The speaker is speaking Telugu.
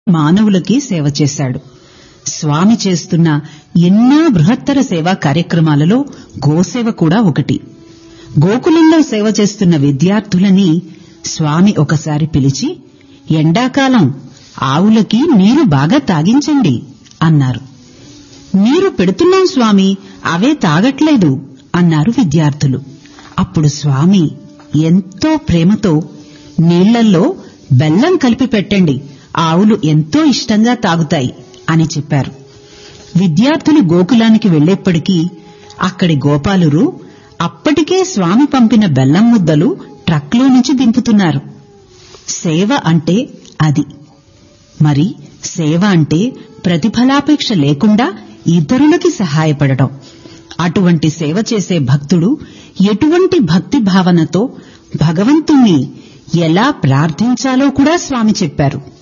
మానవులకి సేవ చేశాడు స్వామి చేస్తున్న ఎన్నో బృహత్తర సేవా కార్యక్రమాలలో గోసేవ కూడా ఒకటి గోకులంలో సేవ చేస్తున్న విద్యార్థులని స్వామి ఒకసారి పిలిచి ఎండాకాలం ఆవులకి నీరు బాగా తాగించండి అన్నారు నీరు పెడుతున్నాం స్వామి అవే తాగట్లేదు అన్నారు విద్యార్థులు అప్పుడు స్వామి ఎంతో ప్రేమతో నీళ్లల్లో బెల్లం కలిపి పెట్టండి ఆవులు ఎంతో ఇష్టంగా తాగుతాయి అని చెప్పారు విద్యార్థులు గోకులానికి వెళ్లేప్పటికీ అక్కడి గోపాలురు అప్పటికే స్వామి పంపిన బెల్లం ముద్దలు ట్రక్లో నుంచి దింపుతున్నారు సేవ అంటే అది మరి సేవ అంటే ప్రతిఫలాపేక్ష లేకుండా ఇతరులకి సహాయపడటం అటువంటి సేవ చేసే భక్తుడు ఎటువంటి భక్తి భావనతో భగవంతుణ్ణి ఎలా ప్రార్థించాలో కూడా స్వామి చెప్పారు